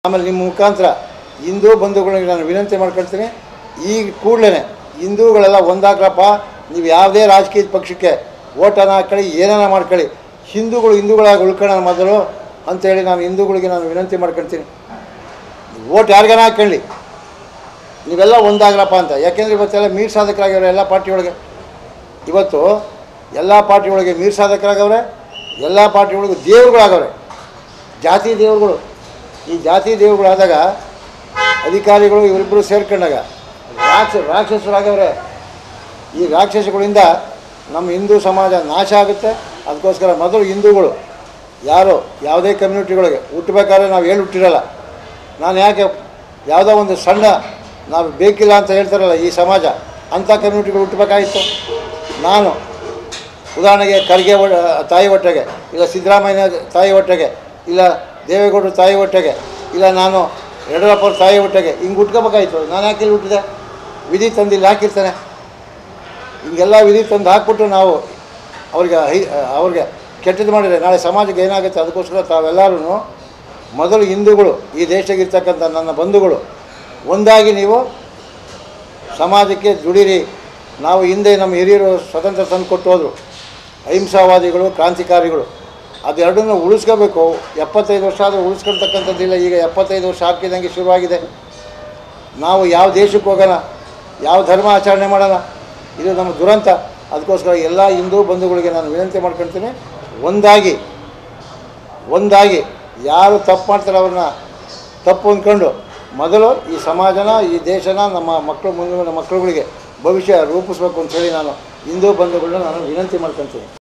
ಆಮೇಲೆ ನಿಮ್ಮ ಮುಖಾಂತರ ಹಿಂದೂ ಬಂಧುಗಳಿಗೆ ನಾನು ವಿನಂತಿ ಮಾಡ್ಕೊಳ್ತೀನಿ ಈಗ ಕೂಡಲೇ ಹಿಂದೂಗಳೆಲ್ಲ ಒಂದಾಗ್ರಪ್ಪ ನೀವು ಯಾವುದೇ ರಾಜಕೀಯ ಪಕ್ಷಕ್ಕೆ ಓಟನ್ನು ಹಾಕ್ಕೊಳ್ಳಿ ಏನಾನ ಮಾಡ್ಕೊಳ್ಳಿ ಹಿಂದೂಗಳು ಹಿಂದೂಗಳಾಗಿ ಉಳ್ಕೊಳ್ಳೋಣ ಮೊದಲು ಅಂತೇಳಿ ನಾನು ಹಿಂದೂಗಳಿಗೆ ನಾನು ವಿನಂತಿ ಮಾಡ್ಕೊಳ್ತೀನಿ ಓಟ್ ಯಾರಿಗಾನ ಹಾಕ್ಕೊಳ್ಳಿ ನೀವೆಲ್ಲ ಒಂದಾಗ್ರಪ್ಪ ಅಂತ ಯಾಕೆಂದರೆ ಇವತ್ತೆಲ್ಲ ಮೀರ್ ಸಾಧಕರಾಗ್ಯವ್ರೆ ಎಲ್ಲ ಪಾರ್ಟಿ ಒಳಗೆ ಇವತ್ತು ಎಲ್ಲ ಪಾರ್ಟಿ ಒಳಗೆ ಮೀರ್ ಸಾಧಕರಾಗವ್ರೆ ಎಲ್ಲ ಪಾರ್ಟಿ ಒಳಗೆ ದೇವ್ರುಗಳಾಗವ್ರೆ ಜಾತಿ ದೇವ್ರುಗಳು ಈ ಜಾತಿ ದೇವ್ರುಗಳಾದಾಗ ಅಧಿಕಾರಿಗಳು ಇವರಿಬ್ಬರು ಸೇರ್ಕೊಂಡಾಗ ರಾಕ್ಷ ರಾಕ್ಷಸರಾಗವ್ರೆ ಈ ರಾಕ್ಷಸಗಳಿಂದ ನಮ್ಮ ಹಿಂದೂ ಸಮಾಜ ನಾಶ ಆಗುತ್ತೆ ಅದಕ್ಕೋಸ್ಕರ ಮೊದಲು ಹಿಂದೂಗಳು ಯಾರು ಯಾವುದೇ ಕಮ್ಯುನಿಟಿಗಳಿಗೆ ಹುಟ್ಟಬೇಕಾದ್ರೆ ನಾವು ಹೇಳಿ ಹುಟ್ಟಿರಲ್ಲ ನಾನು ಯಾಕೆ ಯಾವುದೋ ಒಂದು ಸಣ್ಣ ನಾವು ಬೇಕಿಲ್ಲ ಅಂತ ಹೇಳ್ತಾರಲ್ಲ ಈ ಸಮಾಜ ಅಂಥ ಕಮ್ಯುನಿಟಿಗಳು ಹುಟ್ಟಬೇಕಾಗಿತ್ತು ನಾನು ಉದಾಹರಣೆಗೆ ಖರ್ಗೆ ಒ ತಾಯಿ ಹೊಟ್ಟೆಗೆ ಇಲ್ಲ ಸಿದ್ದರಾಮಯ್ಯ ತಾಯಿ ಹೊಟ್ಟೆಗೆ ಇಲ್ಲ ದೇವೇಗೌಡರು ತಾಯಿ ಹೊಟ್ಟೆಗೆ ಇಲ್ಲ ನಾನು ಯಡಿಯೂರಪ್ಪವ್ರ ತಾಯಿ ಹೊಟ್ಟೆಗೆ ಹಿಂಗೆ ಹುಟ್ಕೋಬೇಕಾಯ್ತು ನಾನು ಯಾಕೆ ಇಲ್ಲಿ ಹುಟ್ಟಿದೆ ವಿಧಿ ತಂದು ಇಲ್ಲಿ ಹಾಕಿರ್ತಾನೆ ಹಿಂಗೆಲ್ಲ ವಿಧಿ ತಂದು ಹಾಕ್ಬಿಟ್ಟು ನಾವು ಅವ್ರಿಗೆ ಹೈ ಅವ್ರಿಗೆ ಕೆಟ್ಟದ್ದು ಮಾಡಿದರೆ ನಾಳೆ ಸಮಾಜಕ್ಕೆ ಏನಾಗುತ್ತೆ ಅದಕ್ಕೋಸ್ಕರ ತಾವೆಲ್ಲರೂ ಮೊದಲು ಹಿಂದೂಗಳು ಈ ದೇಶಕ್ಕಿರ್ತಕ್ಕಂಥ ನನ್ನ ಬಂಧುಗಳು ಒಂದಾಗಿ ನೀವು ಸಮಾಜಕ್ಕೆ ದುಡಿರಿ ನಾವು ಹಿಂದೆ ನಮ್ಮ ಹಿರಿಯರು ಸ್ವತಂತ್ರ ತಂದು ಕೊಟ್ಟು ಹೋದರು ಅಹಿಂಸಾವಾದಿಗಳು ಕ್ರಾಂತಿಕಾರಿಗಳು ಅದೆರಡನ್ನೂ ಉಳಿಸ್ಕೋಬೇಕು ಎಪ್ಪತ್ತೈದು ವರ್ಷ ಆದರೂ ಉಳಿಸ್ಕೊಳ್ತಕ್ಕಂಥದ್ದಿಲ್ಲ ಈಗ ಎಪ್ಪತ್ತೈದು ವರ್ಷ ಹಾಕಿದಂಗೆ ಶುರುವಾಗಿದೆ ನಾವು ಯಾವ ದೇಶಕ್ಕೆ ಹೋಗೋಣ ಯಾವ ಧರ್ಮ ಆಚರಣೆ ಮಾಡೋಣ ಇದು ನಮ್ಮ ದುರಂತ ಅದಕ್ಕೋಸ್ಕರ ಎಲ್ಲ ಹಿಂದೂ ಬಂಧುಗಳಿಗೆ ನಾನು ವಿನಂತಿ ಮಾಡ್ಕೊಳ್ತೀನಿ ಒಂದಾಗಿ ಒಂದಾಗಿ ಯಾರು ತಪ್ಪು ಮಾಡ್ತಾರೆ ಅವ್ರನ್ನ ತಪ್ಪು ಅಂದ್ಕೊಂಡು ಮೊದಲು ಈ ಸಮಾಜನ ಈ ದೇಶನ ನಮ್ಮ ಮಕ್ಕಳು ಮುಂದಿನ ಮಕ್ಕಳುಗಳಿಗೆ ಭವಿಷ್ಯ ರೂಪಿಸ್ಬೇಕು ಅಂತೇಳಿ ನಾನು ಹಿಂದೂ ಬಂಧುಗಳನ್ನ ನಾನು ವಿನಂತಿ ಮಾಡ್ಕೊಳ್ತೀನಿ